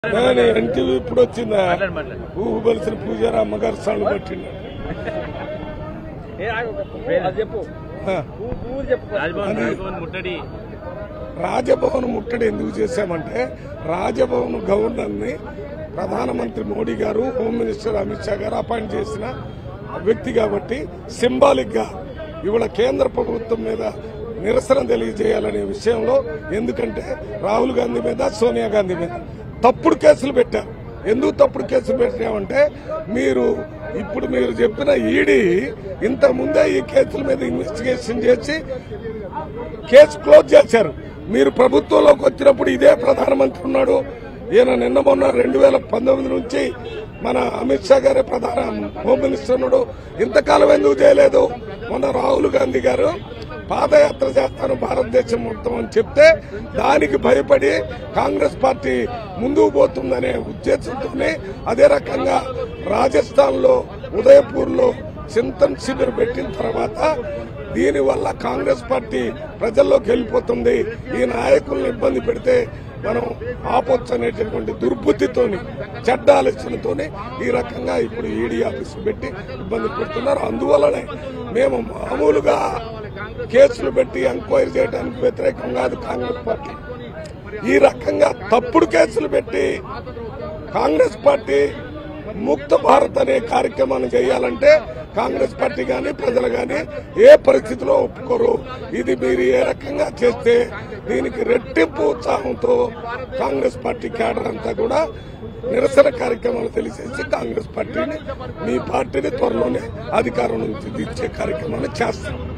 నేను ఎన్టీవీ ఇప్పుడు వచ్చిందా మాట్లాడు మాట్లాడు ఊహు బలిసిన పూజారి అమ్మగారు సౌండ్ పట్టిండు ఏ ఆగు, పేరు? అది చెప్పు ఆ, ఊ- ఊరు చెప్పు రాజ్భవన్ అది- రాజ్భవన్ ముట్టడి రాజభవన్ ముట్టడి ఎందుకు చేశామంటే రాజభవన్ గవర్నర్ ని ప్రధానమంత్రి మోడీ గారు హోమ్ మినిస్టర్ అమిత్ షా గారు అపాయింట్ చేసిన వ్యక్తి కాబట్టి సింబాలిక్ గా ఇవాళ కేంద్ర ప్రభుత్వం మీద నిరసన తెలియజేయాలనే విషయంలో ఎందుకంటే రాహుల్ గాంధీ మీద సోనియా గాంధీ మీద తప్పుడు కేసులు పెట్టారు ఎందుకు తప్పుడు కేసులు పెట్టామంటే మీరు ఇప్పుడు మీరు చెప్పిన ఈడీ ఇంతకు ముందే ఈ కేసుల మీద ఇన్వెస్టిగేషన్ చేసి కేసు క్లోజ్ చేశారు మీరు ప్రభుత్వంలోకి వచ్చినప్పుడు ఇదే ప్రధానమంత్రి ఉన్నాడు ఈయన నిన్న మొన్న రెండు వేల పంతొమ్మిది నుంచి మన అమిత్ షా గారే ప్రధాన హోమ్ మినిస్టర్ ఉన్నాడు ఇంతకాలం ఎందుకు చేయలేదు మొన్న రాహుల్ గాంధీ గారు పాదయాత్ర చేస్తాను భారతదేశం మొత్తం అని చెప్తే దానికి భయపడి కాంగ్రెస్ పార్టీ ముందుకు పోతుందనే ఉద్దేశంతోనే అదే రకంగా రాజస్థాన్ లో ఉదయపూర్ లో చింతన్ శిబిర్ పెట్టిన తర్వాత దీనివల్ల కాంగ్రెస్ పార్టీ ప్రజల్లోకి వెళ్ళిపోతుంది ఈ నాయకుల్ని ఇబ్బంది పెడితే మనం ఆపొచ్చు అనేటటువంటి దుర్బుద్ధితోని చెడ్డ ఆలోచనతోని ఈ రకంగా ఇప్పుడు ఈడీ ఆఫీసు పెట్టి ఇబ్బంది పెడుతున్నారు అందువల్లనే మేము మామూలుగా కేసులు పెట్టి ఎంక్వైరీ చేయడానికి వ్యతిరేకం కాదు కాంగ్రెస్ పార్టీ ఈ రకంగా తప్పుడు కేసులు పెట్టి కాంగ్రెస్ పార్టీ ముక్త భారత్ అనే కార్యక్రమాన్ని చేయాలంటే కాంగ్రెస్ పార్టీ గాని ప్రజలు గాని ఏ పరిస్థితిలో ఒప్పుకోరు ఇది మీరు ఏ రకంగా చేస్తే దీనికి రెట్టింపు ఉత్సాహంతో కాంగ్రెస్ పార్టీ కేడర్ అంతా కూడా నిరసన కార్యక్రమాలు తెలిసేసి కాంగ్రెస్ పార్టీని మీ పార్టీని త్వరలోనే అధికారం నుంచి దించే కార్యక్రమాన్ని చేస్తాం